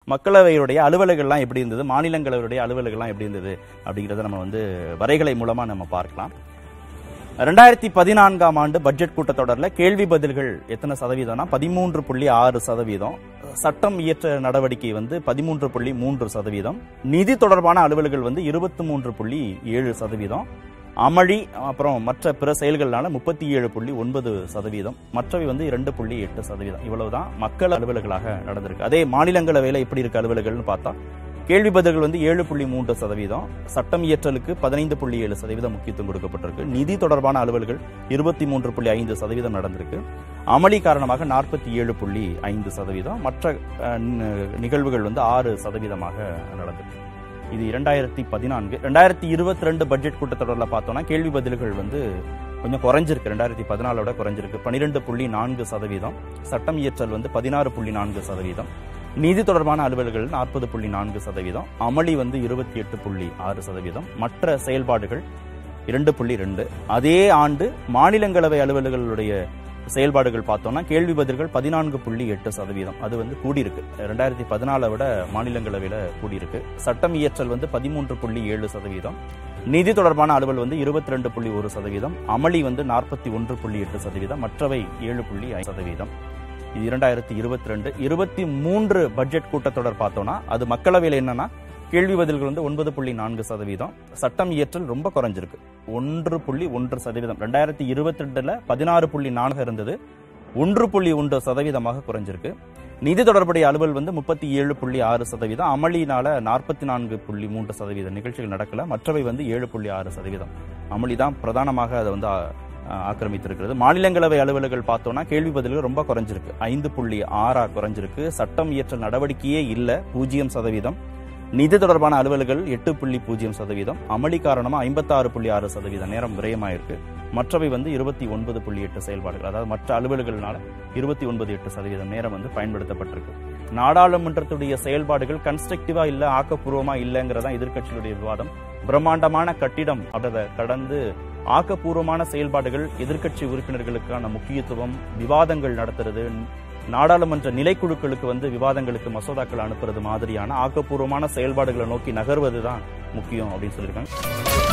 மக்களவையுடைய அலுவலகங்கள்லாம் எப்படி இருந்தது மாநிலங்களவையுடைய அலுவலகங்கள்லாம் எப்படி இருந்தது அப்படிங்கிறத நம்ம வந்து வரைகலை மூலமா நம்ம பார்க்கலாம் ரெண்டாயிரத்தி பதினான்காம் ஆண்டு பட்ஜெட் கூட்டத்தொடரில் கேள்வி பதில்கள் எத்தனை சதவீதம்னா பதிமூன்று புள்ளி ஆறு சதவீதம் சட்டம் இயற்ற நடவடிக்கை வந்து பதிமூன்று புள்ளி மூன்று சதவீதம் நிதி தொடர்பான அலுவல்கள் வந்து இருபத்தி மூன்று புள்ளி ஏழு சதவீதம் அமளி அப்புறம் மற்ற பிற செயல்கள்னால முப்பத்தி ஏழு புள்ளி ஒன்பது சதவீதம் மற்றவை வந்து இரண்டு புள்ளி எட்டு சதவீதம் இவ்வளவுதான் மக்கள் அலுவல்களாக நடந்திருக்கு அதே மாநிலங்களவையில் எப்படி இருக்கு அலுவல்கள்னு பார்த்தா கேள்வி பதில்கள் வந்து ஏழு புள்ளி மூன்று சதவீதம் சட்டம் இயற்றலுக்கு பதினைந்து புள்ளி ஏழு சதவீதம் முக்கியத்துவம் கொடுக்கப்பட்டிருக்கு நிதி தொடர்பான அலுவல்கள் இருபத்தி மூன்று புள்ளி ஐந்து சதவீதம் நடந்திருக்கு அமளி காரணமாக நாற்பத்தி ஏழு புள்ளி ஐந்து சதவீதம் மற்ற அஹ், ந- நிகழ்வுகள் வந்து ஆறு சதவீதமாக நடந்திருக்கு இது இரண்டாயிரத்தி பதினான்கு ரெண்டாயிரத்தி இருபத்தி ரெண்டு பட்ஜெட் கூட்டத்தொடரில் பார்த்தோம்னா கேள்வி பதில்கள் வந்து கொஞ்சம் குறைஞ்சிருக்கு ரெண்டாயிரத்தி பதினாலோட குறைஞ்சிருக்கு பன்னிரெண்டு புள்ளி நான்கு சதவீதம் சட்டம் இயற்றல் வந்து பதினாறு புள்ளி நான்கு சதவீதம் நிதி தொடர்பான அலுவல்கள் நாற்பது புள்ளி நான்கு சதவீதம் அமளி வந்து இருபத்தி எட்டு புள்ளி ஆறு சதவீதம் மற்ற செயல்பாடுகள் இரண்டு புள்ளி ரெண்டு அதே ஆண்டு மாநிலங்களவை அலுவல்களுடைய செயல்பாடுகள் பார்த்தோம்னா கேள்வி பதில்கள் பதினான்கு புள்ளி எட்டு சதவீதம் அது வந்து கூடியிருக்கு ரெண்டாயிரத்தி பதினாலை விட மாநிலங்களவையில கூடியிருக்கு சட்டம் இயற்றல் வந்து பதிமூன்று புள்ளி ஏழு சதவீதம் நிதி தொடர்பான அலுவல் வந்து இருபத்தி ரெண்டு புள்ளி ஒரு சதவீதம் அமளி வந்து நாற்பத்தி ஒன்று புள்ளி எட்டு சதவீதம் மற்றவை ஏழு புள்ளி ஐந்து சதவீதம் இது இரண்டாயிரத்தி இருபத்தி ரெண்டு இருபத்தி மூன்று பட்ஜெட் கூட்டத்தொடர் பார்த்தோம்னா அது மக்களவையில் என்னன்னா கேள்வி பதில்கள் வந்து ஒன்பது புள்ளி நான்கு சதவீதம் சட்டம் இயற்றல் ரொம்ப குறைஞ்சிருக்கு ஒன்று புள்ளி ஒன்று சதவீதம் ரெண்டாயிரத்தி இருபத்தி ரெண்டுல பதினாறு புள்ளி நான்கு இருந்தது ஒன்று புள்ளி ஒன்று சதவீதமாக குறைஞ்சிருக்கு நிதி தொடர்புடைய அலுவல் வந்து முப்பத்தி ஏழு புள்ளி ஆறு சதவீதம் அமளினால நாற்பத்தி நான்கு புள்ளி மூன்று சதவீத நிகழ்ச்சிகள் நடக்கல மற்றவை வந்து ஏழு புள்ளி ஆறு சதவீதம் அமளி தான் பிரதானமாக அதை வந்து ஆ- ஆ- ஆக்கிரமித்திருக்கிறது மாநிலங்களவை அலுவல்கள் பார்த்தோம்னா கேள்வி பதில்கள் ரொம்ப குறைஞ்சிருக்கு ஐந்து புள்ளி ஆறா குறைஞ்சிருக்கு சட்டம் இயற்ற நடவடிக்கையே இல்ல பூஜ்ஜியம் சதவீதம் நிதி தொடர்பான அலுவல்கள் எட்டு புள்ளி பூஜ்ஜியம் சதவீதம் அமளி காரணமா ஐம்பத்தாறு புள்ளி ஆறு சதவீதம் நேரம் விரயமாயிருக்கு மற்றவை வந்து இருபத்தி ஒன்பது புள்ளி எட்டு செயல்பாடுகள் அதாவது மற்ற அலுவல்கள்னால இருபத்தி ஒன்பது எட்டு சதவீதம் நேரம் வந்து பயன்படுத்தப்பட்டிருக்கு நாடாளுமன்றத்துடைய செயல்பாடுகள் கன்ஸ்ட்ரக்டிவா இல்ல ஆக்கப்பூர்வமா இல்லைங்கிறதா எதிர்க்கட்சிகளுடைய விவாதம் பிரம்மாண்டமான கட்டிடம் அதை கடந்து ஆக்கப்பூர்வமான செயல்பாடுகள் எதிர்க்கட்சி உறுப்பினர்களுக்கான முக்கியத்துவம் விவாதங்கள் நடத்துறது நாடாளுமன்ற நிலைக்குழுக்களுக்கு வந்து விவாதங்களுக்கு மசோதாக்கள் அனுப்புறது மாதிரியான ஆக்கப்பூர்வமான செயல்பாடுகளை நோக்கி நகர்வது தான் முக்கியம் அப்படின்னு சொல்லியிருக்காங்க